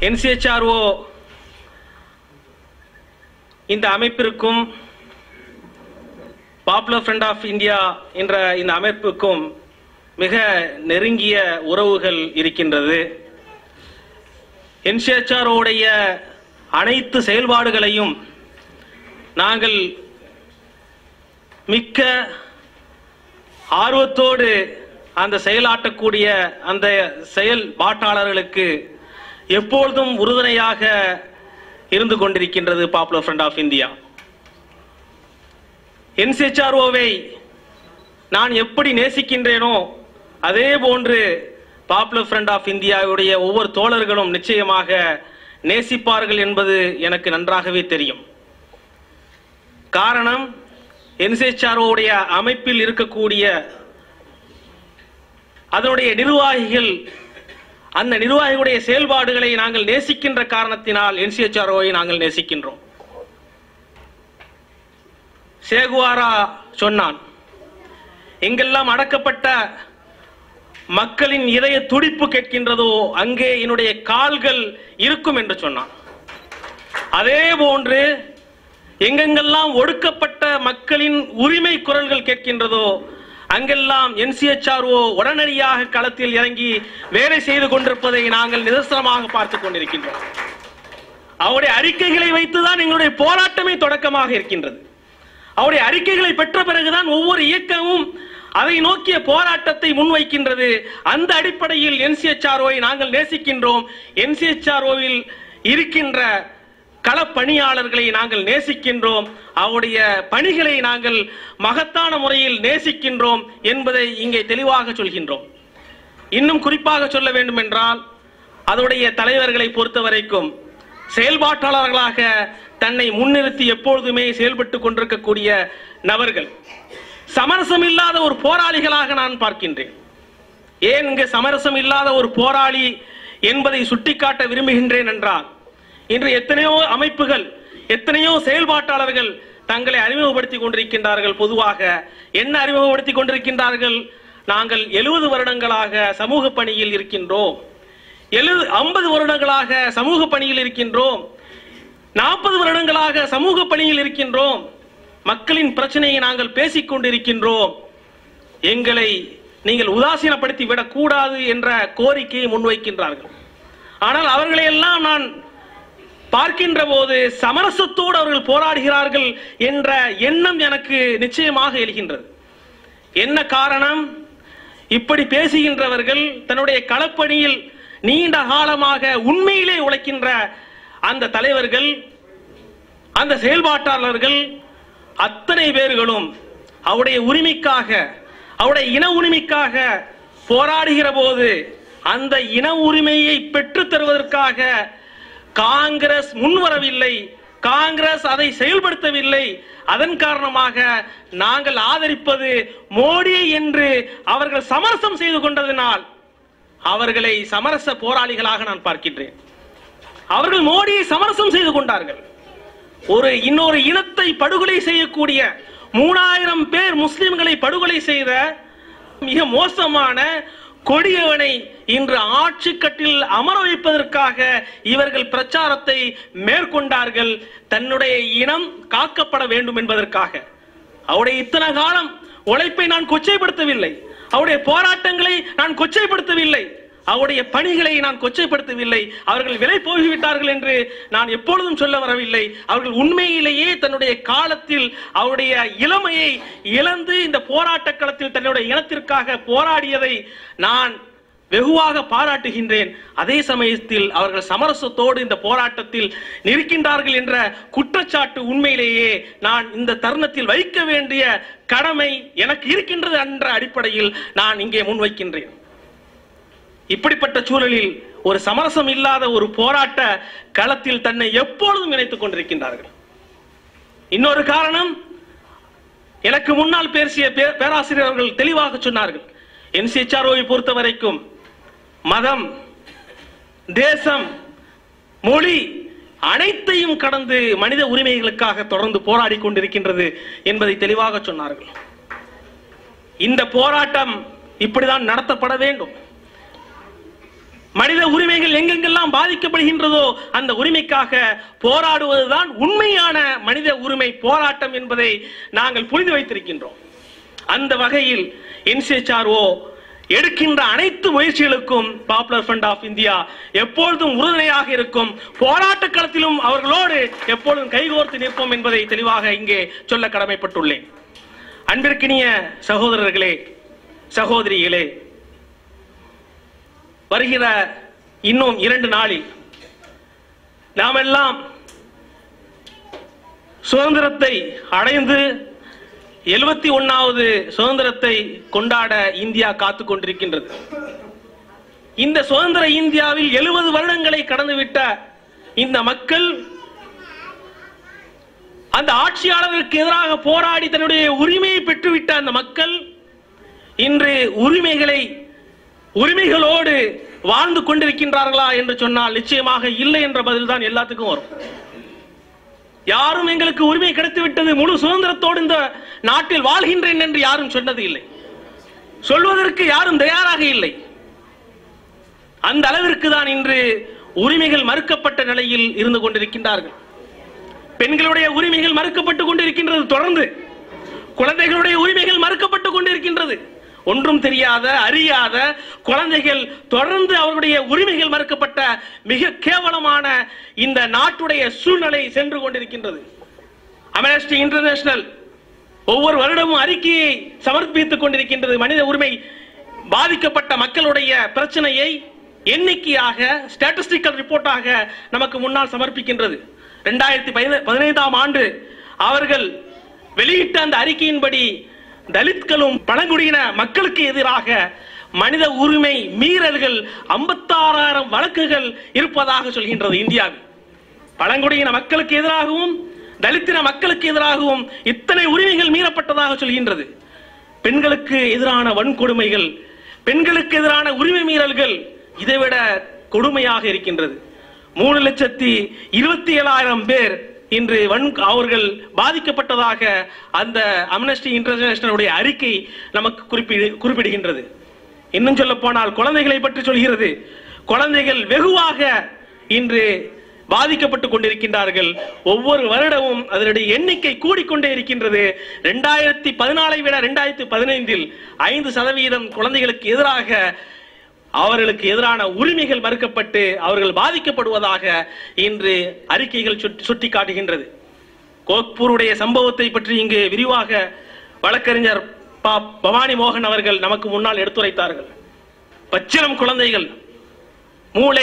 என்சிஹெச்ஆர்ஓ இந்த அமைப்பிற்கும் popular front of India என்ற இந்த அமைப்புக்கும் மிக நெருங்கிய உறவுகள் இருக்கின்றது என்சிஹெச்ஆர்ஓடைய அனைத்து செயல்பாடுகளையும் நாங்கள் மிக்க ஆர்வத்தோடு அந்த செயலாற்றக்கூடிய அந்த செயல்பாட்டாளர்களுக்கு எப்பொழுதும் உறுதுணையாக இருந்து கொண்டிருக்கின்றது பாப்புலர் ஃப்ரண்ட் ஆஃப் இந்தியா என்சிஹெச்ஆர்ஓவை நான் எப்படி நேசிக்கின்றேனோ அதே போன்று பாப்புலர் ஃப்ரண்ட் ஆஃப் இந்தியாவுடைய ஒவ்வொரு தோழர்களும் நிச்சயமாக நேசிப்பார்கள் என்பது எனக்கு நன்றாகவே தெரியும் காரணம் என்சிஹெச்ஆர்ஓடைய அமைப்பில் இருக்கக்கூடிய அதனுடைய நிர்வாகிகள் அந்த நிர்வாகிகளுடைய செயல்பாடுகளை நாங்கள் நேசிக்கின்ற காரணத்தினால் என்சிஹெச்ஆர்ஓவை நாங்கள் நேசிக்கின்றோம் சேகுவாரா சொன்னான் எங்கெல்லாம் அடக்கப்பட்ட மக்களின் இதய துடிப்பு கேட்கின்றதோ அங்கே என்னுடைய கால்கள் இருக்கும் என்று சொன்னான் அதே போன்று எங்கெங்கெல்லாம் ஒடுக்கப்பட்ட மக்களின் உரிமை குரல்கள் கேட்கின்றதோ அங்கெல்லாம் என்சிஎச்ஆர்ஓ உடனடியாக களத்தில் இறங்கி வேலை செய்து கொண்டிருப்பதை நாங்கள் நிதர்சனமாக பார்த்துக் கொண்டிருக்கின்றோம் அவருடைய அறிக்கைகளை வைத்துதான் எங்களுடைய போராட்டமே தொடக்கமாக இருக்கின்றது அவருடைய அறிக்கைகளை பெற்ற பிறகுதான் ஒவ்வொரு இயக்கமும் அதை நோக்கிய போராட்டத்தை முன்வைக்கின்றது அந்த அடிப்படையில் என்சிஎச்ஆர்ஓவை நாங்கள் நேசிக்கின்றோம் என்சிஎச்ஆர்ஓவில் இருக்கின்ற களப்பணியாளர்களை நாங்கள் நேசிக்கின்றோம் அவருடைய பணிகளை நாங்கள் மகத்தான முறையில் நேசிக்கின்றோம் என்பதை இங்கே தெளிவாக சொல்கின்றோம் இன்னும் குறிப்பாக சொல்ல வேண்டும் என்றால் அதனுடைய தலைவர்களை பொறுத்த வரைக்கும் செயல்பாட்டாளர்களாக தன்னை முன்னிறுத்தி எப்பொழுதுமே செயல்பட்டு கொண்டிருக்கக்கூடிய நபர்கள் சமரசம் இல்லாத ஒரு போராளிகளாக நான் பார்க்கின்றேன் ஏன் இங்கு சமரசம் இல்லாத ஒரு போராளி என்பதை சுட்டிக்காட்ட விரும்புகின்றேன் என்றால் இன்று எத்தனையோ அமைப்புகள் எத்தனையோ செயல்பாட்டாளர்கள் தங்களை அறிமுகப்படுத்திக் கொண்டிருக்கின்றார்கள் பொதுவாக என்ன அறிமுகப்படுத்திக் கொண்டிருக்கின்றார்கள் நாங்கள் எழுபது வருடங்களாக சமூக பணியில் இருக்கின்றோம் எழு ஐம்பது வருடங்களாக சமூக பணியில் இருக்கின்றோம் நாற்பது வருடங்களாக சமூக பணியில் இருக்கின்றோம் மக்களின் பிரச்சனையை நாங்கள் பேசிக் கொண்டிருக்கின்றோம் எங்களை நீங்கள் உதாசீனப்படுத்தி விடக்கூடாது என்ற கோரிக்கையை முன்வைக்கின்றார்கள் ஆனால் அவர்களை எல்லாம் நான் பார்க்கின்ற போது சமரசத்தோடு அவர்கள் போராடுகிறார்கள் என்ற எண்ணம் எனக்கு நிச்சயமாக எழுகின்றது என்ன காரணம் இப்படி பேசுகின்றவர்கள் தன்னுடைய களப்பணியில் நீண்ட காலமாக உண்மையிலே உழைக்கின்ற அந்த தலைவர்கள் அந்த செயல்பாட்டாளர்கள் அத்தனை பேர்களும் அவருடைய உரிமைக்காக அவருடைய இன உரிமைக்காக போராடுகிற போது அந்த இன உரிமையை பெற்றுத் தருவதற்காக காங்கிரஸ் முன்வரவில்லை காங்கிரஸ் அதை செயல்படுத்தவில்லை அதன் காரணமாக நாங்கள் ஆதரிப்பது மோடி என்று அவர்கள் சமரசம் செய்து கொண்டதனால் அவர்களை சமரச போராளிகளாக நான் பார்க்கின்றேன் அவர்கள் மோடியை சமரசம் செய்து கொண்டார்கள் ஒரு இன்னொரு இனத்தை படுகொலை செய்யக்கூடிய மூணாயிரம் பேர் முஸ்லிம்களை படுகொலை செய்த மிக மோசமான கொடியவனை இன்று ஆட்சி கட்டில் அமர வைப்பதற்காக இவர்கள் பிரச்சாரத்தை மேற்கொண்டார்கள் தன்னுடைய இனம் காக்கப்பட வேண்டும் என்பதற்காக அவருடைய இத்தனை காலம் உழைப்பை நான் கொச்சைப்படுத்தவில்லை அவருடைய போராட்டங்களை நான் கொச்சைப்படுத்தவில்லை அவருடைய பணிகளை நான் கொச்சைப்படுத்தவில்லை அவர்கள் விலை போய்விட்டார்கள் என்று நான் எப்பொழுதும் சொல்ல வரவில்லை அவர்கள் உண்மையிலேயே தன்னுடைய காலத்தில் அவருடைய இளமையை இழந்து இந்த போராட்ட களத்தில் தன்னுடைய இனத்திற்காக போராடியதை நான் வெகுவாக பாராட்டுகின்றேன் அதே சமயத்தில் அவர்கள் சமரசத்தோடு இந்த போராட்டத்தில் நிற்கின்றார்கள் என்ற குற்றச்சாட்டு உண்மையிலேயே நான் இந்த தருணத்தில் வைக்க வேண்டிய கடமை எனக்கு இருக்கின்றது என்ற அடிப்படையில் நான் இங்கே முன்வைக்கின்றேன் இப்படிப்பட்ட சூழலில் ஒரு சமரசம் இல்லாத ஒரு போராட்ட களத்தில் தன்னை எப்பொழுதும் இணைத்துக் கொண்டிருக்கின்றார்கள் இன்னொரு காரணம் எனக்கு முன்னால் பேசிய பே- பேராசிரியர் அவர்கள் தெளிவாக சொன்னார்கள் என்சிஹெச்ஆர்ஓவை பொறுத்த வரைக்கும் மதம் தேசம் மொழி அனைத்தையும் கடந்து மனித உரிமைகளுக்காக தொடர்ந்து போராடி கொண்டிருக்கின்றது என்பதை தெளிவாக சொன்னார்கள் இந்த போராட்டம் இப்படிதான் நடத்தப்பட வேண்டும் மனித உரிமைகள் எங்கெங்கெல்லாம் பாதிக்கப்படுகின்றதோ அந்த உரிமைக்காக போராடுவதுதான் உண்மையான மனித உரிமை போராட்டம் என்பதை நாங்கள் புரிந்து வைத்திருக்கின்றோம் அந்த வகையில் என்சிஹெச்ஆர்ஓ எடுக்கின்ற அனைத்து முயற்சிகளுக்கும் பாப்புலர் ஃப்ரண்ட் ஆஃப் இந்தியா எப்பொழுதும் உறுதுணையாக இருக்கும் போராட்ட களத்திலும் அவர்களோடு எப்பொழுதும் கைகோர்த்து நிற்போம் என்பதை தெளிவாக இங்கே சொல்ல கடமைப்பட்டுள்ளேன் அன்பிற்கினிய சகோதரர்களே சகோதரிகளே வருகிற இன்னும் இரண்டு நாளில் நாமெல்லாம் சுதந்திரத்தை அடைந்து எழுபத்தி ஒன்னாவது சுதந்திரத்தை கொண்டாட இந்தியா காத்துக் கொண்டிருக்கின்றது இந்த சுதந்திர இந்தியாவில் எழுபது வருடங்களை கடந்துவிட்ட இந்த மக்கள் அந்த ஆட்சியாளருக்கு எதிராக போராடி தன்னுடைய உரிமையை பெற்றுவிட்ட அந்த மக்கள் இன்று உரிமைகளை உரிமைகளோடு வாழ்ந்து கொண்டிருக்கின்றார்களா என்று சொன்னால் நிச்சயமாக இல்லை என்ற பதில் தான் எல்லாத்துக்கும் வரும் யாரும் எங்களுக்கு உரிமை கிடைத்து விட்டது முழு சுதந்திரத்தோடு இந்த நாட்டில் வாழ்கின்றேன் என்று யாரும் சொன்னது இல்லை சொல்வதற்கு யாரும் தயாராக இல்லை அந்த அளவிற்கு தான் இன்று உரிமைகள் மறுக்கப்பட்ட நிலையில் இருந்து கொண்டிருக்கின்றார்கள் பெண்களுடைய உரிமைகள் மறுக்கப்பட்டு கொண்டிருக்கின்றது தொடர்ந்து குழந்தைகளுடைய உரிமைகள் மறுக்கப்பட்டு கொண்டிருக்கின்றது ஒன்றும் தெரியாத அறியாத குழந்தைகள் தொடர்ந்து அவர்களுடைய உரிமைகள் மறுக்கப்பட்ட மிக கேவலமான இந்த நாட்டுடைய சூழ்நிலை சென்று கொண்டிருக்கின்றது அமெனஸ்டி இன்டர்நேஷனல் ஒவ்வொரு வருடமும் அறிக்கையை சமர்ப்பித்துக் கொண்டிருக்கின்றது மனித உரிமை பாதிக்கப்பட்ட மக்களுடைய பிரச்சனையை எண்ணிக்கையாக ஸ்டாட்டிஸ்டிக்கல் ரிப்போர்ட்டாக நமக்கு முன்னால் சமர்ப்பிக்கின்றது இரண்டாயிரத்தி பதினைந்தாம் ஆண்டு அவர்கள் வெளியிட்ட அந்த அறிக்கையின்படி தலித்களும் பழங்குடியின மக்களுக்கு எதிராக மனித உரிமை மீறல்கள் ஐம்பத்தாறாயிரம் வழக்குகள் இருப்பதாக சொல்கின்றது இந்தியாவில் பழங்குடியின மக்களுக்கு எதிராகவும் தலித்தின மக்களுக்கு எதிராகவும் இத்தனை உரிமைகள் மீறப்பட்டதாக சொல்கின்றது பெண்களுக்கு எதிரான வன்கொடுமைகள் பெண்களுக்கு எதிரான உரிமை மீறல்கள் இதைவிட கொடுமையாக இருக்கின்றது மூணு லட்சத்தி இருபத்தி ஏழாயிரம் பேர் இன்று வன் அவர்கள் பாதிக்கப்பட்டதாக அந்த அம்னஸ்டி இன்டர்நேஷனலுடைய அறிக்கை நமக்கு குறிப்பிடு குறிப்பிடுகின்றது இன்னும் சொல்ல போனால் குழந்தைகளை பற்றி சொல்கிறது குழந்தைகள் வெகுவாக இன்று பாதிக்கப்பட்டுக் கொண்டிருக்கின்றார்கள் ஒவ்வொரு வருடமும் அதனுடைய எண்ணிக்கை கூடிக்கொண்டே இருக்கின்றது இரண்டாயிரத்தி பதினாலை விட இரண்டாயிரத்தி பதினைந்தில் ஐந்து சதவீதம் குழந்தைகளுக்கு எதிராக அவர்களுக்கு எதிரான உரிமைகள் மறுக்கப்பட்டு அவர்கள் பாதிக்கப்படுவதாக இன்று அறிக்கைகள் சுட்டி- சுட்டிக்காட்டுகின்றது கோக்பூருடைய சம்பவத்தை பற்றி இங்கு விரிவாக வழக்கறிஞர் ப பவானி மோகன் அவர்கள் நமக்கு முன்னால் எடுத்துரைத்தார்கள் பச்சிளம் குழந்தைகள் மூளை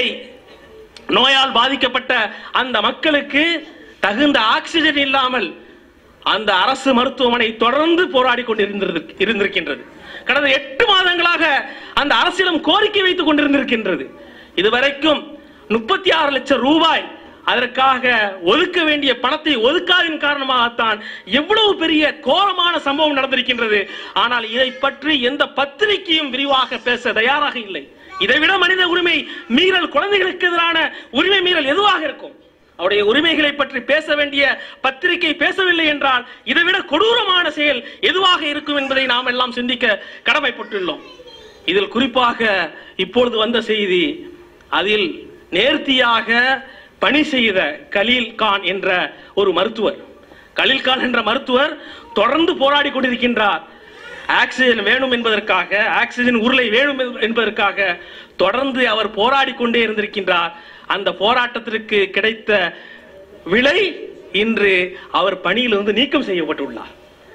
நோயால் பாதிக்கப்பட்ட அந்த மக்களுக்கு தகுந்த ஆக்சிஜன் இல்லாமல் அந்த அரசு மருத்துவமனை தொடர்ந்து போராடி கொண்டிருந்திரு இருந்திருக்கின்றது கடந்த எட்டு மாதங்களாக அந்த அரசிடம் கோரிக்கை வைத்துக் கொண்டிருந்திருக்கின்றது இதுவரைக்கும் முப்பத்தி ஆறு லட்சம் ரூபாய் அதற்காக ஒதுக்க வேண்டிய பணத்தை ஒதுக்காதின் காரணமாகத்தான் எவ்வளவு பெரிய கோரமான சம்பவம் நடந்திருக்கின்றது ஆனால் இதை பற்றி எந்த பத்திரிகையும் விரிவாக பேச தயாராக இல்லை இதைவிட மனித உரிமை மீறல் குழந்தைகளுக்கு எதிரான உரிமை மீறல் எதுவாக இருக்கும் அவருடைய உரிமைகளை பற்றி பேச வேண்டிய பத்திரிகை பேசவில்லை என்றால் இதைவிட கொடூரமான செயல் எதுவாக இருக்கும் என்பதை நாம் எல்லாம் சிந்திக்க கடமைப்பட்டுள்ளோம் இதில் குறிப்பாக இப்பொழுது வந்த செய்தி அதில் நேர்த்தியாக பணி செய்த கலீல் கான் என்ற ஒரு மருத்துவர் கலீல் கான் என்ற மருத்துவர் தொடர்ந்து போராடி கொண்டிருக்கின்றார் ஆக்சிஜன் வேணும் என்பதற்காக ஆக்சிஜன் உருளை வேணும் என்பதற்காக தொடர்ந்து அவர் போராடி கொண்டே இருந்திருக்கின்றார் அந்த போராட்டத்திற்கு கிடைத்த விலை இன்று அவர் பணியிலிருந்து நீக்கம் செய்யப்பட்டுள்ளார்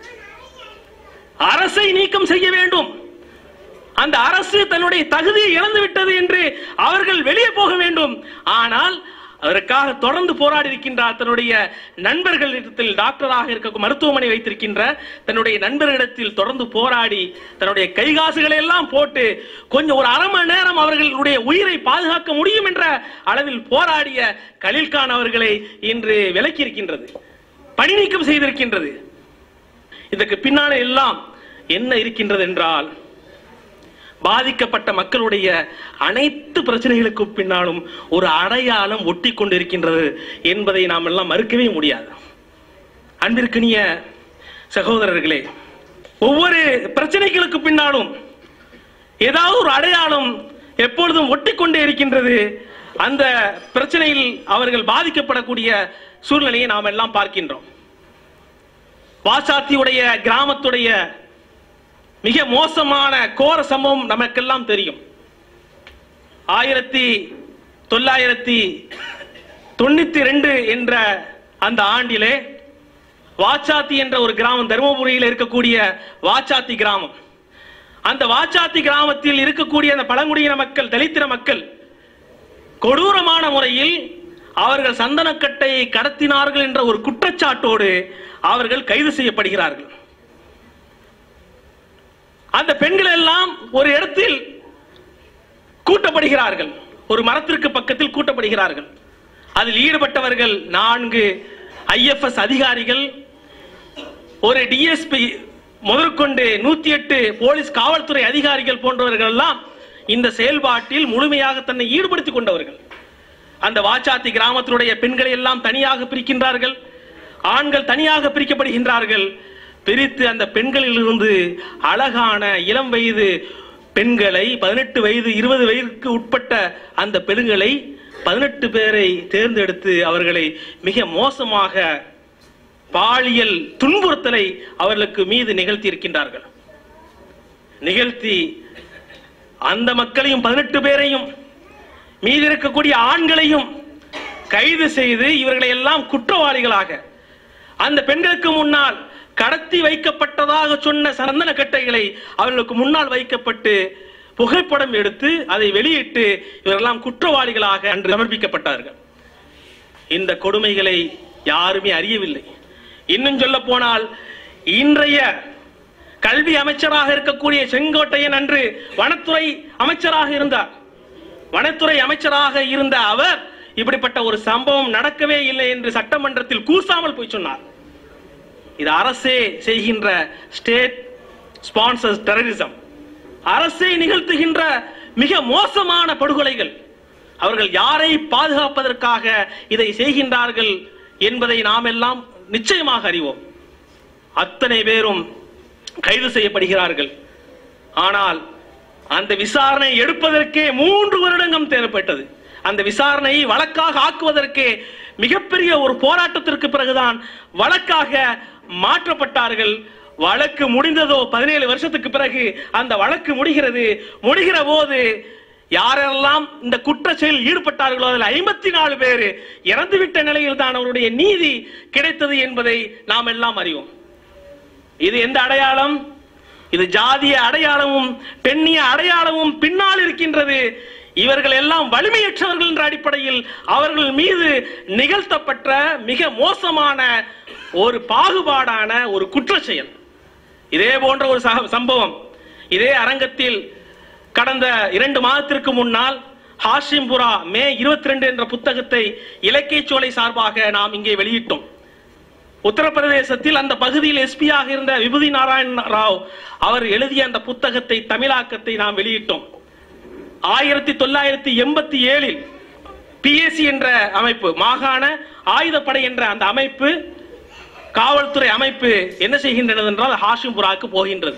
அரசை நீக்கம் செய்ய வேண்டும் அந்த அரசு தன்னுடைய தகுதியை இழந்து விட்டது என்று அவர்கள் வெளியே போக வேண்டும் ஆனால் அதற்காக தொடர்ந்து போராடி இருக்கின்றார் தன்னுடைய நண்பர்களிடத்தில் டாக்டராக இருக்க மருத்துவமனை வைத்திருக்கின்ற தன்னுடைய நண்பர்களிடத்தில் தொடர்ந்து போராடி தன்னுடைய கைகாசுகளை எல்லாம் போட்டு கொஞ்சம் ஒரு அரை மணி நேரம் அவர்களுடைய உயிரை பாதுகாக்க முடியும் என்ற அளவில் போராடிய கலீல்கான் அவர்களை இன்று விலக்கி இருக்கின்றது பணி நீக்கம் செய்திருக்கின்றது இதற்கு பின்னாலே எல்லாம் என்ன இருக்கின்றது என்றால் பாதிக்கப்பட்ட மக்களுடைய அனைத்து பிரச்சனைகளுக்கு பின்னாலும் ஒரு அடையாளம் ஒட்டி கொண்டிருக்கின்றது என்பதை நாம் எல்லாம் மறுக்கவே முடியாது அன்பிற்கினிய சகோதரர்களே ஒவ்வொரு பிரச்சனைகளுக்கு பின்னாலும் ஏதாவது ஒரு அடையாளம் எப்பொழுதும் ஒட்டிக்கொண்டே இருக்கின்றது அந்த பிரச்சனையில் அவர்கள் பாதிக்கப்படக்கூடிய சூழ்நிலையை நாம் எல்லாம் பார்க்கின்றோம் வாசாத்தியுடைய கிராமத்துடைய மிக மோசமான கோர சம்பவம் நமக்கெல்லாம் தெரியும் ஆயிரத்தி தொள்ளாயிரத்தி தொண்ணூத்தி ரெண்டு என்ற அந்த ஆண்டிலே வாச்சாத்தி என்ற ஒரு கிராமம் தருமபுரியில் இருக்கக்கூடிய வாச்சாத்தி கிராமம் அந்த வாச்சாத்தி கிராமத்தில் இருக்கக்கூடிய அந்த பழங்குடியின மக்கள் தலித்தின மக்கள் கொடூரமான முறையில் அவர்கள் சந்தனக்கட்டையை கடத்தினார்கள் என்ற ஒரு குற்றச்சாட்டோடு அவர்கள் கைது செய்யப்படுகிறார்கள் அந்த பெண்கள் எல்லாம் ஒரு இடத்தில் கூட்டப்படுகிறார்கள் ஒரு மரத்திற்கு பக்கத்தில் கூட்டப்படுகிறார்கள் அதில் ஈடுபட்டவர்கள் நான்கு ஐஎஃப்எஸ் அதிகாரிகள் ஒரு டிஎஸ்பி முதற்கொண்டு நூத்தி எட்டு போலீஸ் காவல்துறை அதிகாரிகள் போன்றவர்கள் எல்லாம் இந்த செயல்பாட்டில் முழுமையாக தன்னை ஈடுபடுத்திக் கொண்டவர்கள் அந்த வாச்சாத்தி கிராமத்தினுடைய பெண்களை எல்லாம் தனியாக பிரிக்கின்றார்கள் ஆண்கள் தனியாக பிரிக்கப்படுகின்றார்கள் பிரித்து அந்த பெண்களிலிருந்து அழகான இளம் வயது பெண்களை பதினெட்டு வயது இருபது வயதுக்கு உட்பட்ட அந்த பெண்களை பதினெட்டு பேரை தேர்ந்தெடுத்து அவர்களை மிக மோசமாக பாலியல் துன்புறுத்தலை அவர்களுக்கு மீது நிகழ்த்தி இருக்கின்றார்கள் நிகழ்த்தி அந்த மக்களையும் பதினெட்டு பேரையும் மீதி இருக்கக்கூடிய ஆண்களையும் கைது செய்து இவர்களை எல்லாம் குற்றவாளிகளாக அந்த பெண்களுக்கு முன்னால் கடத்தி வைக்கப்பட்டதாக சொன்ன சந்தன கட்டைகளை அவர்களுக்கு முன்னால் வைக்கப்பட்டு புகைப்படம் எடுத்து அதை வெளியிட்டு இவரெல்லாம் குற்றவாளிகளாக அன்று சமர்ப்பிக்கப்பட்டார்கள் இந்த கொடுமைகளை யாருமே அறியவில்லை இன்னும் சொல்ல போனால் இன்றைய கல்வி அமைச்சராக இருக்கக்கூடிய செங்கோட்டையன் அன்று வனத்துறை அமைச்சராக இருந்தார் வனத்துறை அமைச்சராக இருந்த அவர் இப்படிப்பட்ட ஒரு சம்பவம் நடக்கவே இல்லை என்று சட்டமன்றத்தில் கூசாமல் போய் சொன்னார் இது அரசே செய்கின்ற ஸ்டேட் ஸ்பான்சர்ஸ் டெரரிசம் அரசை நிகழ்த்துகின்ற மிக மோசமான படுகொலைகள் அவர்கள் யாரை பாதுகாப்பதற்காக இதை செய்கின்றார்கள் என்பதை நாம் எல்லாம் நிச்சயமாக அறிவோம் அத்தனை பேரும் கைது செய்யப்படுகிறார்கள் ஆனால் அந்த விசாரணை எடுப்பதற்கே மூன்று வருடங்கள் தேவைப்பட்டது அந்த விசாரணையை வழக்காக ஆக்குவதற்கே மிகப்பெரிய ஒரு போராட்டத்திற்கு பிறகுதான் வழக்காக மாற்றப்பட்டார்கள் வழக்கு முடிந்ததோ பதினேழு வருஷத்துக்கு பிறகு அந்த வழக்கு முடிகிறது முடிகிற போது யாரெல்லாம் இந்த குற்ற செயலில் ஈடுபட்டார்களோ அதில் ஐம்பத்தி நாலு பேர் இறந்துவிட்ட நிலையில் தான் அவருடைய நீதி கிடைத்தது என்பதை நாம் எல்லாம் அறிவோம் இது எந்த அடையாளம் இது ஜாதிய அடையாளமும் பெண்ணிய அடையாளமும் பின்னால் இருக்கின்றது இவர்கள் எல்லாம் வலிமையற்றவர்கள் என்ற அடிப்படையில் அவர்கள் மீது நிகழ்த்தப்பட்ட மிக மோசமான ஒரு பாகுபாடான ஒரு குற்ற செயல் இதே போன்ற ஒரு சக- சம்பவம் இதே அரங்கத்தில் கடந்த இரண்டு மாதத்திற்கு முன்னால் ஹாஷிம்புரா மே 22 என்ற புத்தகத்தை இலக்கியச் சோலை சார்பாக நாம் இங்கே வெளியிட்டோம் உத்தரப்பிரதேசத்தில் அந்த பகுதியில் எஸ்பியாக இருந்த விபூதி நாராயண ராவ் அவர் எழுதிய அந்த புத்தகத்தை தமிழாக்கத்தை நாம் வெளியிட்டோம் ஆயிரத்தி தொள்ளாயிரத்தி எண்பத்தி ஏழில் பிஎஸ்சி என்ற அமைப்பு மாகாண ஆயுதப்படை என்ற அந்த அமைப்பு காவல்துறை அமைப்பு என்ன செய்கின்றது என்றால் ஹாஷிம்புராவுக்கு போகின்றது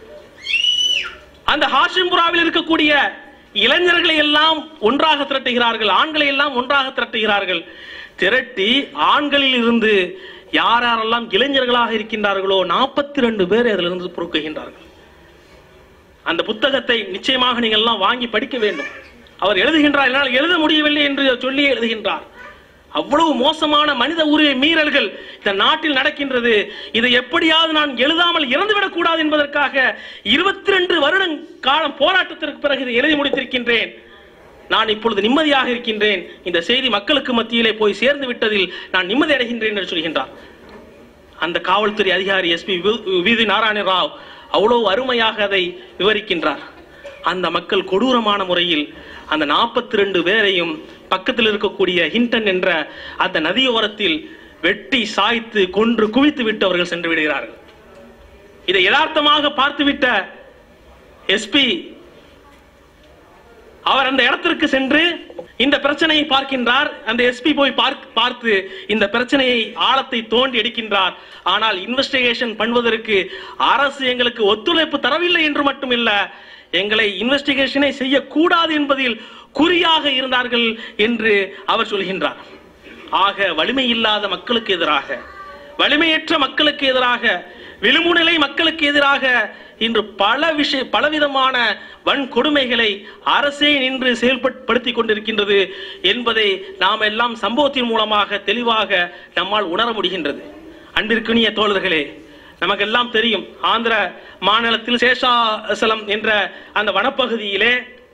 அந்த ஹாஷிம்புராவில் இருக்கக்கூடிய இளைஞர்களை எல்லாம் ஒன்றாக திரட்டுகிறார்கள் ஆண்களை எல்லாம் ஒன்றாக திரட்டுகிறார்கள் திரட்டி ஆண்களில் இருந்து யார் யாரெல்லாம் இளைஞர்களாக இருக்கின்றார்களோ நாற்பத்தி ரெண்டு பேர் அதிலிருந்து பொறுக்குகின்றார்கள் அந்த புத்தகத்தை நிச்சயமாக நீங்கள் எல்லாம் வாங்கி படிக்க வேண்டும் அவர் எழுதுகின்றார் என்னால் எழுத முடியவில்லை என்று சொல்லி எழுதுகின்றார் அவ்வளவு மோசமான மனித உரிமை மீறல்கள் இந்த நாட்டில் நடக்கின்றது இதை எப்படியாவது நான் எழுதாமல் இறந்துவிடக் கூடாது என்பதற்காக இருபத்தி ரெண்டு வருடம் காலம் போராட்டத்திற்கு பிறகு இதை எழுதி முடித்திருக்கின்றேன் நான் இப்பொழுது நிம்மதியாக இருக்கின்றேன் இந்த செய்தி மக்களுக்கு மத்தியிலே போய் சேர்ந்து விட்டதில் நான் நிம்மதி அடைகின்றேன் என்று சொல்கின்றார் அந்த காவல்துறை அதிகாரி எஸ்பி விதி நாராயண ராவ் அவ்வளவு அருமையாக அதை விவரிக்கின்றார் அந்த மக்கள் கொடூரமான முறையில் அந்த நாற்பத்தி ரெண்டு பேரையும் பக்கத்தில் இருக்கக்கூடிய ஹிண்டன் என்ற அந்த நதியோரத்தில் வெட்டி சாய்த்து கொன்று குவித்து விட்டு அவர்கள் சென்று விடுகிறார்கள் இதை யதார்த்தமாக பார்த்துவிட்ட எஸ்பி அவர் அந்த இடத்திற்கு சென்று இந்த பிரச்சனையை பார்க்கின்றார் அந்த எஸ்பி போய் பார்க்- பார்த்து இந்த பிரச்சனையை ஆழத்தை தோண்டி எடுக்கின்றார் ஆனால் இன்வெஸ்டிகேஷன் பண்ணுவதற்கு அரசு எங்களுக்கு ஒத்துழைப்பு தரவில்லை என்று மட்டுமில்ல எங்களை இன்வெஸ்டிகேஷனை செய்யக்கூடாது என்பதில் குறியாக இருந்தார்கள் என்று அவர் சொல்கின்றார் ஆக வலிமை இல்லாத மக்களுக்கு எதிராக வலிமையற்ற மக்களுக்கு எதிராக விளிம்புநிலை மக்களுக்கு எதிராக இன்று பல விஷய பலவிதமான வன்கொடுமைகளை அரசே நின்று செயல்படுத்திக் கொண்டிருக்கின்றது என்பதை நாம் எல்லாம் சம்பவத்தின் மூலமாக தெளிவாக நம்மால் உணர முடிகின்றது அன்பிற்குரிய தோழர்களே நமக்கெல்லாம் தெரியும் ஆந்திர மாநிலத்தில் சேஷாசலம் என்ற அந்த வனப்பகுதியிலே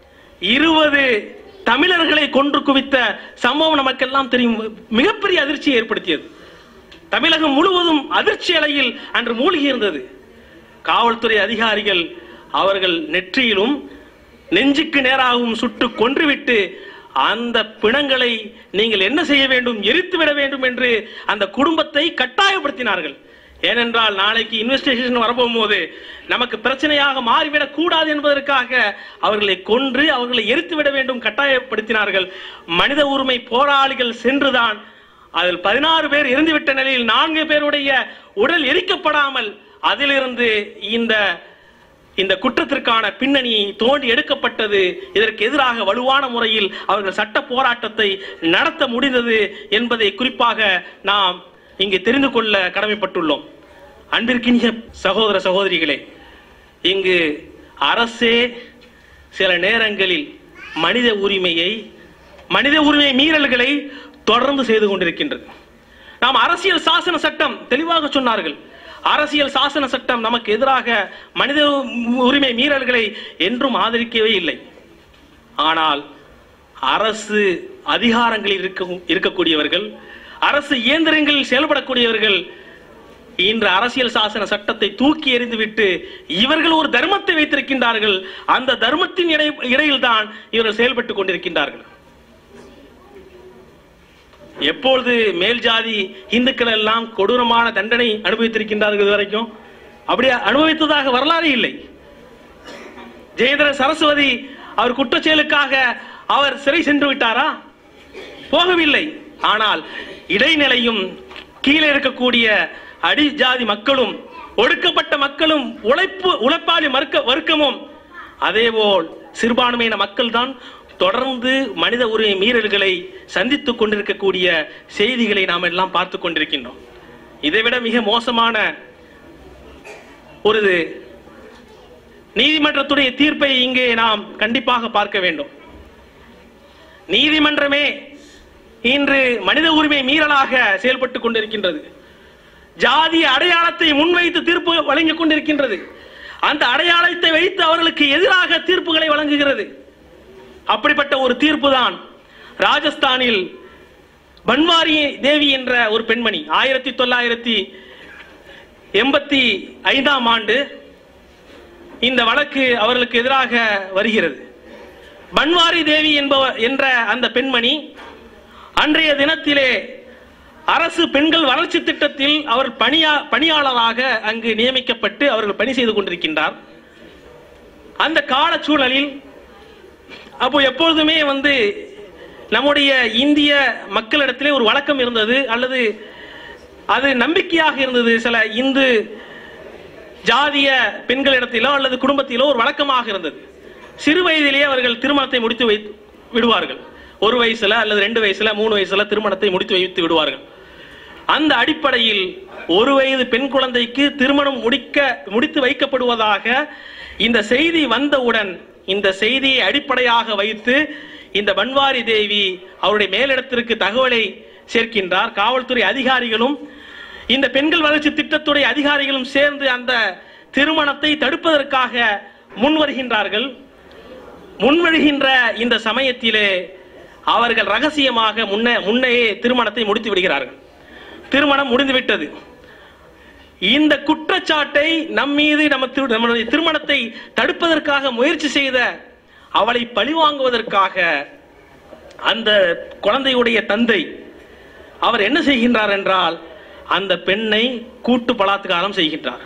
இருபது தமிழர்களை கொன்று குவித்த சம்பவம் நமக்கெல்லாம் தெரியும் மிகப்பெரிய அதிர்ச்சியை ஏற்படுத்தியது தமிழகம் முழுவதும் அதிர்ச்சி அலையில் அன்று மூழ்கி இருந்தது காவல்துறை அதிகாரிகள் அவர்கள் நெற்றியிலும் நெஞ்சுக்கு நேராகவும் சுட்டு கொன்றுவிட்டு அந்த பிணங்களை நீங்கள் என்ன செய்ய வேண்டும் எரித்து விட வேண்டும் என்று அந்த குடும்பத்தை கட்டாயப்படுத்தினார்கள் ஏனென்றால் நாளைக்கு இன்வெஸ்டிகேஷன் வரப்போகும்போது நமக்கு பிரச்சனையாக மாறிவிடக் கூடாது என்பதற்காக அவர்களை கொன்று அவர்களை எரித்து விட வேண்டும் கட்டாயப்படுத்தினார்கள் மனித உரிமை போராளிகள் சென்றுதான் அதில் பதினாறு பேர் இறந்துவிட்ட நிலையில் நான்கு பேருடைய உடல் எரிக்கப்படாமல் அதிலிருந்து இந்த இந்த குற்றத்திற்கான பின்னணி தோண்டி எடுக்கப்பட்டது இதற்கு எதிராக வலுவான முறையில் அவர்கள் சட்ட போராட்டத்தை நடத்த முடிந்தது என்பதை குறிப்பாக நாம் இங்கு தெரிந்து கொள்ள கடமைப்பட்டுள்ளோம் அன்பிற்கினிய சகோதர சகோதரிகளே இங்கு அரசே சில நேரங்களில் மனித உரிமையை மனித உரிமை மீறல்களை தொடர்ந்து செய்து கொண்டிருக்கின்றது நாம் அரசியல் சாசன சட்டம் தெளிவாக சொன்னார்கள் அரசியல் சாசன சட்டம் நமக்கு எதிராக மனித உரிமை மீறல்களை என்றும் ஆதரிக்கவே இல்லை ஆனால் அரசு அதிகாரங்களில் இருக்க இருக்கக்கூடியவர்கள் அரசு இயந்திரங்களில் செயல்படக்கூடியவர்கள் இன்று அரசியல் சாசன சட்டத்தை தூக்கி எறிந்துவிட்டு இவர்கள் ஒரு தர்மத்தை வைத்திருக்கின்றார்கள் அந்த தர்மத்தின் இடை இடையில்தான் இவர்கள் செயல்பட்டுக் கொண்டிருக்கின்றார்கள் எப்பொழுது மேல் ஜாதி இந்துக்கள் எல்லாம் கொடூரமான தண்டனை அனுபவித்திருக்கின்றார்கள் இதுவரைக்கும் அப்படியே அனுபவித்ததாக வரலாறு இல்லை ஜெயேந்திர சரஸ்வதி அவர் குற்றச்செயலுக்காக அவர் சிறை சென்று விட்டாரா போகவில்லை ஆனால் இடைநிலையும் கீழே இருக்கக்கூடிய அடி ஜாதி மக்களும் ஒடுக்கப்பட்ட மக்களும் உழைப்பு உழைப்பாளி மறுக்க வர்க்கமும் அதேபோல் சிறுபான்மையின மக்கள் தான் தொடர்ந்து மனித உரிமை மீறல்களை சந்தித்துக் கொண்டிருக்கக்கூடிய செய்திகளை நாம் எல்லாம் பார்த்து கொண்டிருக்கின்றோம் இதைவிட மிக மோசமான ஒரு நீதிமன்றத்துடைய தீர்ப்பை இங்கே நாம் கண்டிப்பாக பார்க்க வேண்டும் நீதிமன்றமே இன்று மனித உரிமை மீறலாக செயல்பட்டுக் கொண்டிருக்கின்றது ஜாதி அடையாளத்தை முன்வைத்து தீர்ப்பு வழங்கிக் கொண்டிருக்கின்றது அந்த அடையாளத்தை வைத்து அவர்களுக்கு எதிராக தீர்ப்புகளை வழங்குகிறது அப்படிப்பட்ட ஒரு தீர்ப்பு தான் ராஜஸ்தானில் பன்வாரி தேவி என்ற ஒரு பெண்மணி ஆயிரத்தி தொள்ளாயிரத்தி எண்பத்தி ஐந்தாம் ஆண்டு இந்த வழக்கு அவர்களுக்கு எதிராக வருகிறது பன்வாரி தேவி என்பவர் என்ற அந்த பெண்மணி அன்றைய தினத்திலே அரசு பெண்கள் வளர்ச்சி திட்டத்தில் அவர் பணியா பணியாளராக அங்கு நியமிக்கப்பட்டு அவர்கள் பணி செய்து கொண்டிருக்கின்றார் அந்த கால சூழலில் அப்போ எப்பொழுதுமே வந்து நம்முடைய இந்திய மக்களிடத்திலே ஒரு வழக்கம் இருந்தது அல்லது அது நம்பிக்கையாக இருந்தது சில இந்து ஜாதிய பெண்களிடத்திலோ அல்லது குடும்பத்திலோ ஒரு வழக்கமாக இருந்தது சிறு வயதிலேயே அவர்கள் திருமணத்தை முடித்து வைத்து விடுவார்கள் ஒரு வயசுல அல்லது ரெண்டு வயசுல மூணு வயசுல திருமணத்தை முடித்து வைத்து விடுவார்கள் அந்த அடிப்படையில் ஒரு வயது பெண் குழந்தைக்கு திருமணம் முடிக்க முடித்து வைக்கப்படுவதாக இந்த செய்தி வந்தவுடன் இந்த செய்தியை அடிப்படையாக வைத்து இந்த பன்வாரி தேவி அவருடைய மேலிடத்திற்கு தகவலை சேர்க்கின்றார் காவல்துறை அதிகாரிகளும் இந்த பெண்கள் வளர்ச்சி திட்டத்துறை அதிகாரிகளும் சேர்ந்து அந்த திருமணத்தை தடுப்பதற்காக முன் வருகின்றார்கள் முன்வருகின்ற இந்த சமயத்திலே அவர்கள் ரகசியமாக முன்ன முன்னையே திருமணத்தை முடித்து விடுகிறார்கள் திருமணம் முடிந்துவிட்டது இந்த குற்றச்சாட்டை நம் மீது நம்ம திரு- நம்முடைய திருமணத்தை தடுப்பதற்காக முயற்சி செய்த அவளை பழிவாங்குவதற்காக அந்த குழந்தையுடைய தந்தை அவர் என்ன செய்கின்றார் என்றால் அந்த பெண்ணை கூட்டு பலாத்காரம் செய்கின்றார்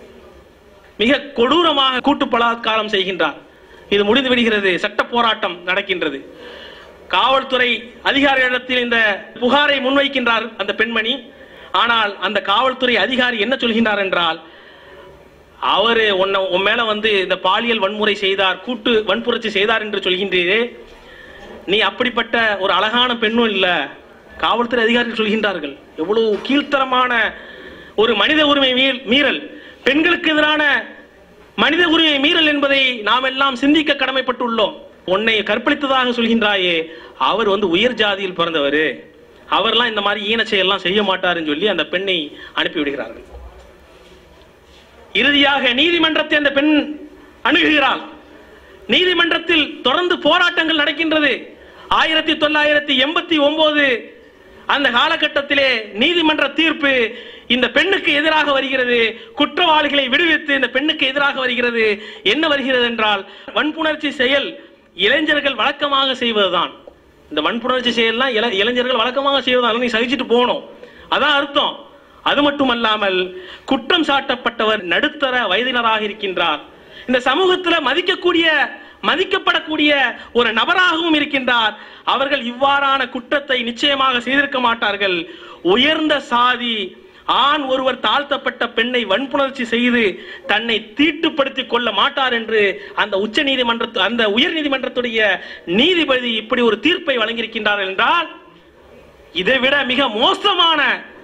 மிக கொடூரமாக கூட்டு பலாத்காரம் செய்கின்றார் இது முடிந்து விடுகிறது சட்ட போராட்டம் நடக்கின்றது காவல்துறை அதிகாரியிடத்தில் இந்த புகாரை முன்வைக்கின்றார் அந்த பெண்மணி ஆனால் அந்த காவல்துறை அதிகாரி என்ன சொல்கின்றார் என்றால் அவரு உன்னை உன் மேல வந்து இந்த பாலியல் வன்முறை செய்தார் கூட்டு வன்புரட்சி செய்தார் என்று சொல்கின்றீரே நீ அப்படிப்பட்ட ஒரு அழகான பெண்ணும் இல்ல காவல்துறை அதிகாரிகள் சொல்கின்றார்கள் எவ்வளவு கீழ்த்தரமான ஒரு மனித உரிமை மீ- மீறல் பெண்களுக்கு எதிரான மனித உரிமை மீறல் என்பதை நாம் எல்லாம் சிந்திக்க கடமைப்பட்டுள்ளோம் உன்னை கற்பழித்ததாக சொல்கின்றாயே அவர் வந்து உயர் ஜாதியில் பிறந்தவர் அவர்லாம் இந்த மாதிரி ஈன செயல்லாம் செய்ய மாட்டாருன்னு சொல்லி அந்த பெண்ணை அனுப்பி விடுகிறார்கள் இறுதியாக நீதிமன்றத்தை அந்த பெண் அணுகுகிறாள் நீதிமன்றத்தில் தொடர்ந்து போராட்டங்கள் நடக்கின்றது ஆயிரத்தி தொள்ளாயிரத்தி எண்பத்தி ஒன்பது அந்த காலகட்டத்திலே நீதிமன்ற தீர்ப்பு இந்த பெண்ணுக்கு எதிராக வருகிறது குற்றவாளிகளை விடுவித்து இந்த பெண்ணுக்கு எதிராக வருகிறது என்ன வருகிறது என்றால் வன்புணர்ச்சி செயல் இளைஞர்கள் வழக்கமாக செய்வதுதான் இந்த வன்புணர்ச்சி செயல்லாம் இள- இளைஞர்கள் வழக்கமாக செய்வதால் நீ சகிச்சுட்டு போகணும் அதான் அர்த்தம் அது மட்டுமல்லாமல் குற்றம் சாட்டப்பட்டவர் நடுத்தர வயதினராக இருக்கின்றார் இந்த சமூகத்துல மதிக்கக்கூடிய மதிக்கப்படக்கூடிய ஒரு நபராகவும் இருக்கின்றார் அவர்கள் இவ்வாறான குற்றத்தை நிச்சயமாக செய்திருக்க மாட்டார்கள் உயர்ந்த சாதி ஆண் ஒருவர் தாழ்த்தப்பட்ட பெண்ணை வன்புணர்ச்சி செய்து தன்னை தீட்டுப்படுத்திக் கொள்ள மாட்டார் என்று அந்த உச்ச நீதிமன்ற அந்த உயர் நீதிமன்றத்துடைய நீதிபதி இப்படி ஒரு தீர்ப்பை வழங்கியிருக்கின்றார் என்றால் இதைவிட மிக மோசமான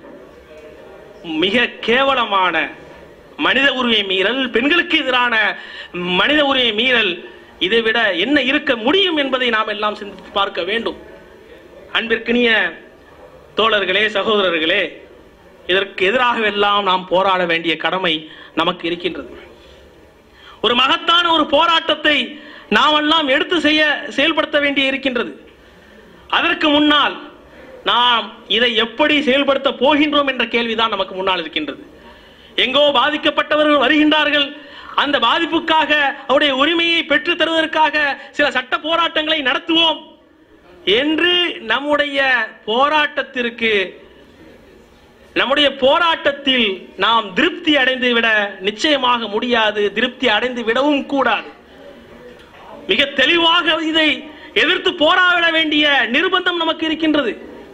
மிக கேவலமான மனித உரிமை மீறல் பெண்களுக்கு எதிரான மனித உரிமை மீறல் இதை விட என்ன இருக்க முடியும் என்பதை நாம் எல்லாம் சிந்தித்து பார்க்க வேண்டும் அன்பிற்கினிய தோழர்களே சகோதரர்களே இதற்கு எதிராகவெல்லாம் நாம் போராட வேண்டிய கடமை நமக்கு இருக்கின்றது ஒரு மகத்தான ஒரு போராட்டத்தை நாமெல்லாம் எடுத்து செய்ய செயல்படுத்த வேண்டி இருக்கின்றது அதற்கு முன்னால் நாம் இதை எப்படி செயல்படுத்த போகின்றோம் என்ற கேள்விதான் நமக்கு முன்னால் இருக்கின்றது எங்கோ பாதிக்கப்பட்டவர்கள் வருகின்றார்கள் அந்த பாதிப்புக்காக அவருடைய உரிமையை பெற்றுத் தருவதற்காக சில சட்ட போராட்டங்களை நடத்துவோம் என்று நம்முடைய போராட்டத்திற்கு நம்முடைய போராட்டத்தில் நாம் திருப்தி அடைந்து விட நிச்சயமாக முடியாது திருப்தி அடைந்து விடவும் கூடாது மிக தெளிவாக இதை எதிர்த்து போராட வேண்டிய நிர்பந்தம் நமக்கு இருக்கின்றது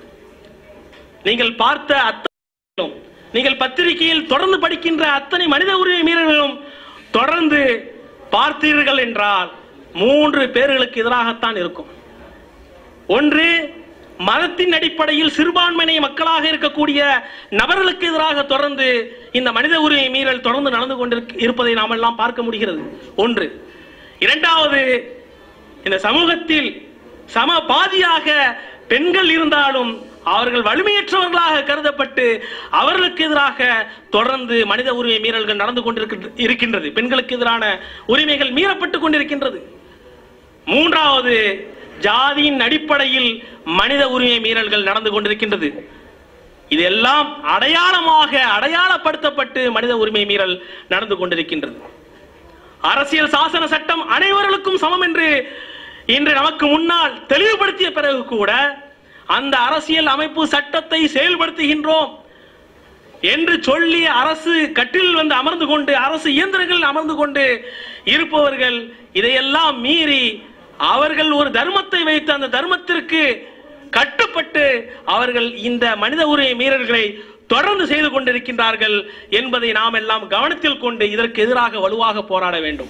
நீங்கள் பார்த்த அத்தனை நீங்கள் பத்திரிகையில் தொடர்ந்து படிக்கின்ற அத்தனை மனித உரிமை மீறல்களும் தொடர்ந்து பார்த்தீர்கள் என்றால் மூன்று பேர்களுக்கு எதிராகத்தான் இருக்கும் ஒன்று மதத்தின் அடிப்படையில் சிறுபான்மையினை மக்களாக இருக்கக்கூடிய நபர்களுக்கு எதிராக தொடர்ந்து இந்த மனித உரிமை மீறல் தொடர்ந்து நடந்து கொண்டிருக்க இருப்பதை நாம் எல்லாம் பார்க்க முடிகிறது ஒன்று இரண்டாவது இந்த சமூகத்தில் சம பாதியாக பெண்கள் இருந்தாலும் அவர்கள் வலிமையற்றவர்களாக கருதப்பட்டு அவர்களுக்கு எதிராக தொடர்ந்து மனித உரிமை மீறல்கள் நடந்து கொண்டிருக்கின்ற இருக்கின்றது பெண்களுக்கு எதிரான உரிமைகள் மீறப்பட்டுக் கொண்டிருக்கின்றது மூன்றாவது ஜாதியின் அடிப்படையில் மனித உரிமை மீறல்கள் நடந்து கொண்டிருக்கின்றது இதெல்லாம் அடையாளமாக அடையாளப்படுத்தப்பட்டு மனித உரிமை மீறல் நடந்து கொண்டிருக்கின்றது அரசியல் சாசன சட்டம் அனைவர்களுக்கும் சமம் என்று இன்று நமக்கு முன்னால் தெளிவுபடுத்திய பிறகு கூட அந்த அரசியல் அமைப்பு சட்டத்தை செயல்படுத்துகின்றோம் என்று சொல்லி அரசு கட்டில் வந்து அமர்ந்து கொண்டு அரசு இயந்திரங்கள் அமர்ந்து கொண்டு இருப்பவர்கள் இதையெல்லாம் மீறி அவர்கள் ஒரு தர்மத்தை வைத்து அந்த தர்மத்திற்கு கட்டுப்பட்டு அவர்கள் இந்த மனித உரிமை மீறல்களை தொடர்ந்து செய்து கொண்டிருக்கின்றார்கள் என்பதை நாம் எல்லாம் கவனத்தில் கொண்டு இதற்கு எதிராக வலுவாக போராட வேண்டும்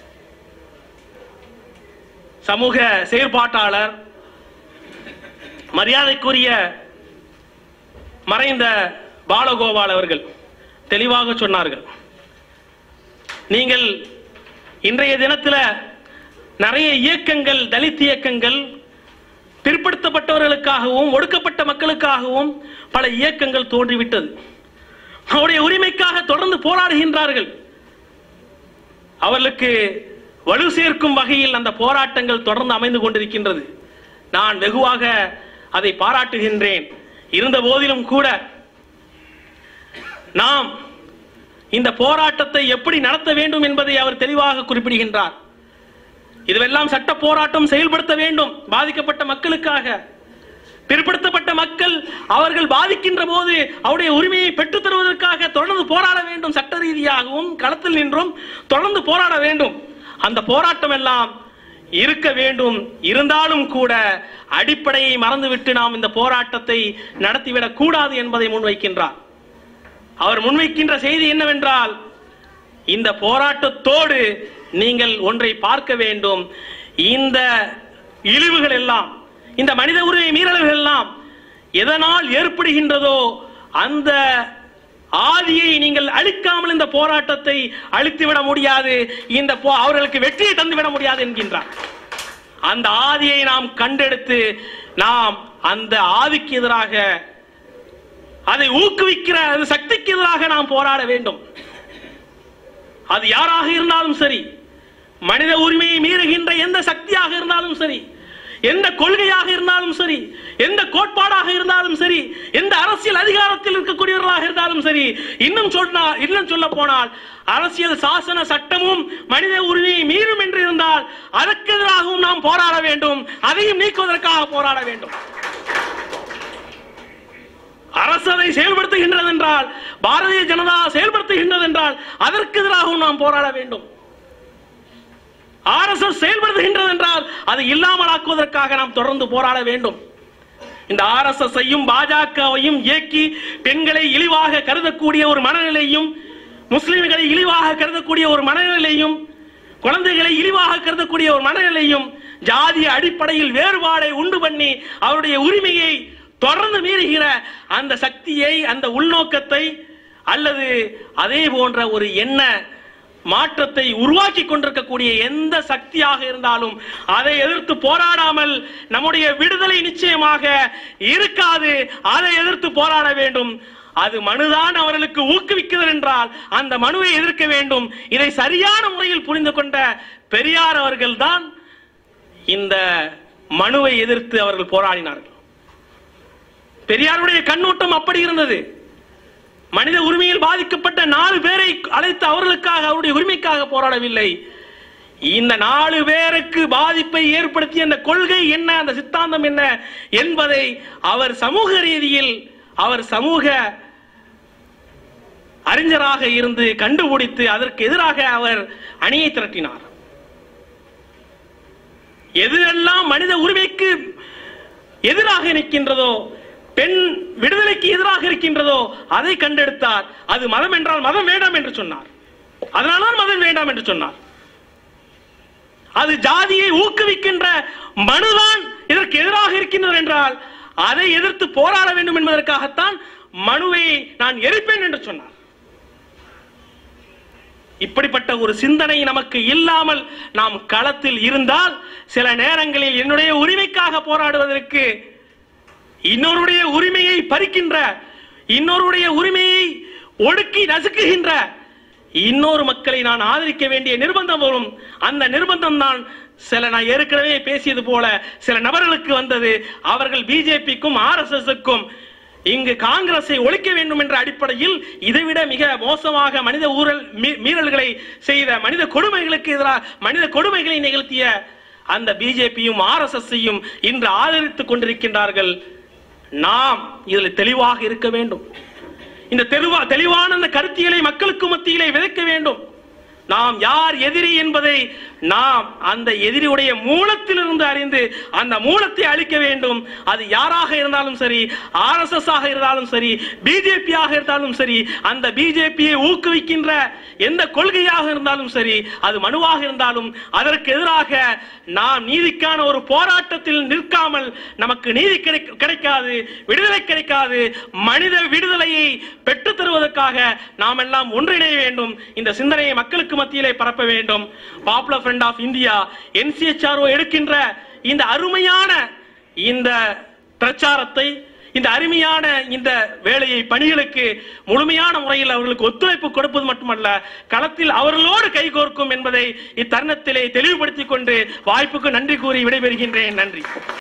சமூக செயற்பாட்டாளர் மரியாதைக்குரிய மறைந்த பாலகோபால் அவர்கள் தெளிவாக சொன்னார்கள் நீங்கள் இன்றைய தினத்தில் நிறைய இயக்கங்கள் தலித் இயக்கங்கள் பிற்படுத்தப்பட்டவர்களுக்காகவும் ஒடுக்கப்பட்ட மக்களுக்காகவும் பல இயக்கங்கள் தோன்றிவிட்டது அவருடைய உரிமைக்காக தொடர்ந்து போராடுகின்றார்கள் அவர்களுக்கு வலு சேர்க்கும் வகையில் அந்த போராட்டங்கள் தொடர்ந்து அமைந்து கொண்டிருக்கின்றது நான் வெகுவாக அதை பாராட்டுகின்றேன் இருந்த போதிலும் கூட நாம் இந்த போராட்டத்தை எப்படி நடத்த வேண்டும் என்பதை அவர் தெளிவாக குறிப்பிடுகின்றார் இதுவெல்லாம் சட்ட போராட்டம் செயல்படுத்த வேண்டும் பாதிக்கப்பட்ட மக்களுக்காக பிற்படுத்தப்பட்ட மக்கள் அவர்கள் பாதிக்கின்ற போது அவருடைய உரிமையை பெற்றுத் தருவதற்காக தொடர்ந்து போராட வேண்டும் சட்ட ரீதியாகவும் களத்தில் நின்றும் தொடர்ந்து போராட வேண்டும் அந்த போராட்டம் எல்லாம் இருக்க வேண்டும் இருந்தாலும் கூட அடிப்படையை மறந்துவிட்டு நாம் இந்த போராட்டத்தை நடத்திவிடக் கூடாது என்பதை முன்வைக்கின்றார் அவர் முன்வைக்கின்ற செய்தி என்னவென்றால் இந்த போராட்டத்தோடு நீங்கள் ஒன்றை பார்க்க வேண்டும் இந்த இழிவுகள் எல்லாம் இந்த மனித உரிமை மீறல்கள் எல்லாம் எதனால் ஏற்படுகின்றதோ அந்த ஆதியை நீங்கள் அழிக்காமல் இந்த போராட்டத்தை அழித்துவிட முடியாது இந்த போ- அவர்களுக்கு வெற்றியை தந்துவிட முடியாது என்கின்றார் அந்த ஆதியை நாம் கண்டெடுத்து நாம் அந்த ஆதிக்கு எதிராக அதை ஊக்குவிக்கிற அந்த சக்திக்கு எதிராக நாம் போராட வேண்டும் அது யாராக இருந்தாலும் சரி மனித உரிமையை மீறுகின்ற எந்த சக்தியாக இருந்தாலும் சரி எந்த கொள்கையாக இருந்தாலும் சரி எந்த கோட்பாடாக இருந்தாலும் சரி எந்த அரசியல் அதிகாரத்தில் இருக்கக்கூடியவர்களாக இருந்தாலும் சரி இன்னும் சொன்னா இன்னும் சொல்ல போனால் அரசியல் சாசன சட்டமும் மனித உரிமையை மீறும் என்று இருந்தால் அதற்கு எதிராகவும் நாம் போராட வேண்டும் அதையும் நீக்குவதற்காக போராட வேண்டும் அரசு அதை செயல்படுத்துகின்றது என்றால் பாரதிய ஜனதா செயல்படுத்துகின்றது என்றால் அதற்கு எதிராகவும் நாம் போராட வேண்டும் ஆர்எஸ்எஸ் செயல்படுத்துகின்றது என்றால் அதை இல்லாமல் ஆக்குவதற்காக நாம் தொடர்ந்து போராட வேண்டும் இந்த ஆர்எஸ்எஸ் ஐயும் பாஜகவையும் இயக்கி பெண்களை இழிவாக கருதக்கூடிய ஒரு மனநிலையும் முஸ்லிம்களை இழிவாக கருதக்கூடிய ஒரு மனநிலையும் குழந்தைகளை இழிவாக கருதக்கூடிய ஒரு மனநிலையும் ஜாதிய அடிப்படையில் வேறுபாடை உண்டு பண்ணி அவருடைய உரிமையை தொடர்ந்து மீறுகிற அந்த சக்தியை அந்த உள்நோக்கத்தை அல்லது அதே போன்ற ஒரு எண்ண மாற்றத்தை உருவாக்கி கொண்டிருக்கக்கூடிய எந்த சக்தியாக இருந்தாலும் அதை எதிர்த்து போராடாமல் நம்முடைய விடுதலை நிச்சயமாக இருக்காது அதை எதிர்த்து போராட வேண்டும் அது மனுதான் அவர்களுக்கு ஊக்குவிக்கிறது என்றால் அந்த மனுவை எதிர்க்க வேண்டும் இதை சரியான முறையில் புரிந்து கொண்ட பெரியார் அவர்கள்தான் இந்த மனுவை எதிர்த்து அவர்கள் போராடினார்கள் பெரியாருடைய கண்ணோட்டம் அப்படி இருந்தது மனித உரிமையில் பாதிக்கப்பட்ட நாலு பேரை அழைத்து அவர்களுக்காக அவருடைய உரிமைக்காக போராடவில்லை இந்த நாலு பேருக்கு பாதிப்பை ஏற்படுத்திய அந்த கொள்கை என்ன அந்த சித்தாந்தம் என்ன என்பதை அவர் சமூக ரீதியில் அவர் சமூக அறிஞராக இருந்து கண்டுபிடித்து அதற்கு எதிராக அவர் அணியை திரட்டினார் எதுவெல்லாம் மனித உரிமைக்கு எதிராக நிற்கின்றதோ பெண் விடுதலைக்கு எதிராக இருக்கின்றதோ அதை கண்டெடுத்தார் அது மதம் என்றால் மதம் வேண்டாம் என்று சொன்னார் அதனால்தான் மதம் வேண்டாம் என்று சொன்னார் அது ஜாதியை ஊக்குவிக்கின்ற மனுதான் இதற்கு எதிராக இருக்கின்றது என்றால் அதை எதிர்த்து போராட வேண்டும் என்பதற்காகத்தான் மனுவை நான் எரிப்பேன் என்று சொன்னார் இப்படிப்பட்ட ஒரு சிந்தனை நமக்கு இல்லாமல் நாம் களத்தில் இருந்தால் சில நேரங்களில் என்னுடைய உரிமைக்காக போராடுவதற்கு இன்னொருடைய உரிமையை பறிக்கின்ற இன்னொருடைய உரிமையை ஒடுக்கி நசுக்குகின்ற இன்னொரு மக்களை நான் ஆதரிக்க வேண்டிய நிர்பந்தம் வரும் அந்த நிர்பந்தம் தான் சில நான் ஏற்கனவே பேசியது போல சில நபர்களுக்கு வந்தது அவர்கள் பிஜேபிக்கும் ஆர்எஸ்எஸ்க்கும் இங்கு காங்கிரஸை ஒழிக்க வேண்டும் என்ற அடிப்படையில் இதைவிட மிக மோசமாக மனித ஊழல் மீ- மீறல்களை செய்த மனித கொடுமைகளுக்கு எதிராக மனித கொடுமைகளை நிகழ்த்திய அந்த பிஜேபியும் ஆர்எஸ்எஸ்ஸையும் இன்று ஆதரித்துக் கொண்டிருக்கின்றார்கள் நாம் இதில் தெளிவாக இருக்க வேண்டும் இந்த தெளிவா தெளிவான அந்த கருத்தியலை மக்களுக்கு மத்தியிலே விதைக்க வேண்டும் நாம் யார் எதிரி என்பதை நாம் அந்த எதிரியுடைய மூலத்திலிருந்து அறிந்து அந்த மூலத்தை அழிக்க வேண்டும் அது யாராக இருந்தாலும் சரி ஆர்எஸ்எஸ் ஆக இருந்தாலும் சரி பிஜேபி ஆக இருந்தாலும் சரி அந்த பிஜேபியை ஊக்குவிக்கின்ற எந்த கொள்கையாக இருந்தாலும் சரி அது மனுவாக இருந்தாலும் அதற்கு எதிராக நாம் நீதிக்கான ஒரு போராட்டத்தில் நிற்காமல் நமக்கு நீதி கிடைக்க- கிடைக்காது விடுதலை கிடைக்காது மனித விடுதலையை பெற்றுத் தருவதற்காக நாம் எல்லாம் ஒன்றிணைய வேண்டும் இந்த சிந்தனையை மக்களுக்கு மத்தியிலே பரப்ப வேண்டும் popular front of India NCHRO எடுக்கின்ற இந்த அருமையான இந்த பிரச்சாரத்தை இந்த அருமையான இந்த வேலையை பணிகளுக்கு முழுமையான முறையில் அவர்களுக்கு ஒத்துழைப்பு கொடுப்பது மட்டுமல்ல களத்தில் அவர்களோடு கைகோர்க்கும் என்பதை இத்தருணத்திலே தெளிவுபடுத்திக் கொண்டு வாய்ப்புக்கு நன்றி கூறி விடைபெறுகின்றேன் நன்றி